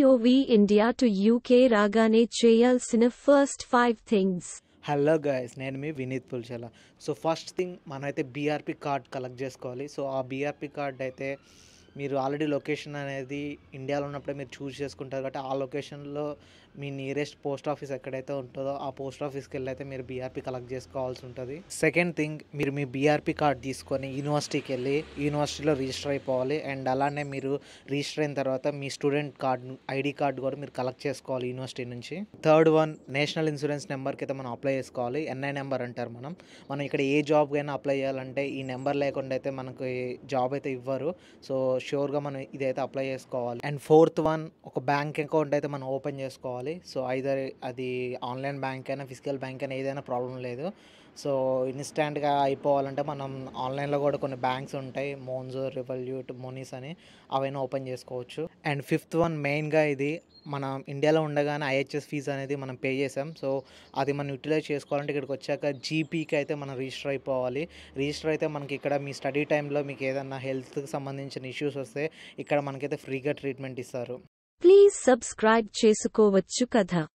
POV India to UK రాగానే చేయాల్సిన first five things hello guys నేను మీ Vineeth Pulchala so first thing మనమైతే బీఆర్పీ కార్డ్ కలెక్ట్ చేసుకోవాలి సో ఆ బీఆర్పీ కార్డ్ అయితే మీరు ఆల్రెడీ లొకేషన్ అనేది ఇండియాలో ఉన్నప్పుడే మీరు చూస్ చేసుకుంటారు కాబట్టి ఆ లొకేషన్లో మీ నియరెస్ట్ పోస్ట్ ఆఫీస్ ఎక్కడైతే ఉంటుందో ఆ పోస్ట్ ఆఫీస్కి వెళ్ళి అయితే మీరు బీఆర్పీ కలెక్ట్ చేసుకోవాల్సి ఉంటుంది సెకండ్ థింగ్ మీరు మీ బీఆర్పీ కార్డ్ తీసుకొని యూనివర్సిటీకి వెళ్ళి యూనివర్సిటీలో రిజిస్టర్ అయిపోవాలి అండ్ అలానే మీరు రిజిస్టర్ అయిన తర్వాత మీ స్టూడెంట్ కార్డ్ ఐడి కార్డ్ కూడా మీరు కలెక్ట్ చేసుకోవాలి యూనివర్సిటీ నుంచి థర్డ్ వన్ నేషనల్ ఇన్సూరెన్స్ నెంబర్కి అయితే మనం అప్లై చేసుకోవాలి ఎన్ఐ నెంబర్ అంటారు మనం మనం ఇక్కడ ఏ జాబ్ అయినా అప్లై చేయాలంటే ఈ నెంబర్ లేకుండా అయితే మనకు జాబ్ అయితే ఇవ్వరు సో షూర్గా మనం ఇదైతే అప్లై చేసుకోవాలి అండ్ ఫోర్త్ వన్ ఒక బ్యాంక్ అకౌంట్ అయితే మనం ఓపెన్ చేసుకోవాలి సో ఐదర్ అది ఆన్లైన్ బ్యాంక్ అయినా ఫిజికల్ బ్యాంక్ అయినా ఏదైనా ప్రాబ్లం లేదు సో ఇన్స్టెంట్గా అయిపోవాలంటే మనం ఆన్లైన్లో కూడా కొన్ని బ్యాంక్స్ ఉంటాయి మోన్జో రివల్యూట్ మోనీస్ అని అవైనా ఓపెన్ చేసుకోవచ్చు అండ్ ఫిఫ్త్ వన్ మెయిన్గా ఇది మనం ఇండియాలో ఉండగానే ఐహెచ్ఎస్ ఫీజు అనేది మనం పే చేసాం సో అది మనం యూటిలైజ్ చేసుకోవాలంటే ఇక్కడికి వచ్చాక జీపీకి అయితే మనం రిజిస్టర్ అయిపోవాలి రిజిస్టర్ అయితే మనకి ఇక్కడ మీ స్టడీ టైంలో మీకు ఏదన్నా హెల్త్కి సంబంధించిన ఇష్యూస్ వస్తే ఇక్కడ మనకైతే ఫ్రీగా ట్రీట్మెంట్ ఇస్తారు ప్లీజ్ సబ్స్క్రైబ్ చేసుకోవచ్చు కదా